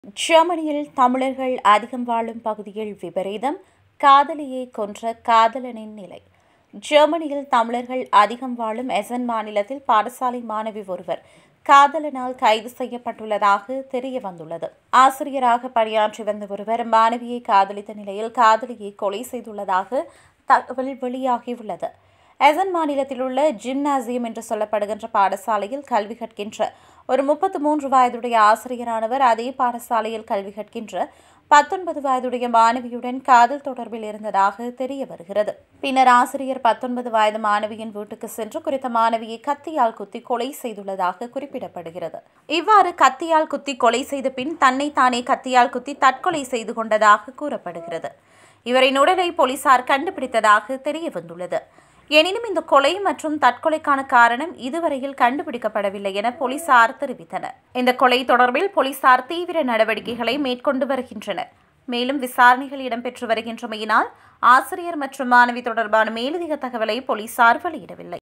ஜெர்மனியில் தமிழர்கள் அதிகம் வாழும் பகுதியில் விபரீதம் காதலியை கொன்ற காதலனின் நிலை ஜெர்மனியில் தமிழர்கள் அதிகம் வாழும் எசன் மாநிலத்தில் பாடசாலை மாணவி ஒருவர் காதலனால் கைது செய்யப்பட்டுள்ளதாக தெரிய வந்துள்ளது ஆசிரியராக பணியாற்றி வந்த ஒருவர் மாணவியை காதலித்த நிலையில் காதலியை கொலை செய்துள்ளதாக தகவல் வெளியாகியுள்ளது எசன் மாநிலத்தில் உள்ள ஜிம்னாசியம் என்று சொல்லப்படுகின்ற பாடசாலையில் கல்வி கற்கின்ற ஒரு முப்பத்து மூன்று வயதுடைய ஆசிரியரானவர் அதே பாடசாலையில் கல்வி கற்கின்ற பத்தொன்பது வயதுடைய மாணவியுடன் காதல் தொடர்பில் இருந்ததாக தெரிய வருகிறது பின்னர் ஆசிரியர் பத்தொன்பது வயது மாணவியின் வீட்டுக்கு சென்று குறித்த மாணவியை கத்தியால் குத்தி கொலை செய்துள்ளதாக குறிப்பிடப்படுகிறது இவ்வாறு கத்தியால் குத்தி கொலை செய்த பின் தன்னை தானே கத்தியால் குத்தி தற்கொலை செய்து கொண்டதாக கூறப்படுகிறது இவரின் உடலை போலீசார் கண்டுபிடித்ததாக தெரிய வந்துள்ளது எனினும் இந்த கொலை மற்றும் தற்கொலைக்கான காரணம் இதுவரையில் கண்டுபிடிக்கப்படவில்லை என போலீசார் தெரிவித்தனர் இந்த கொலை தொடர்பில் போலீசார் தீவிர நடவடிக்கைகளை மேற்கொண்டு வருகின்றனர் மேலும் விசாரணைகள் இடம்பெற்று வருகின்றமையினால் ஆசிரியர் மற்றும் மாணவி தொடர்பான மேலதிக தகவலை போலீசார் வெளியிடவில்லை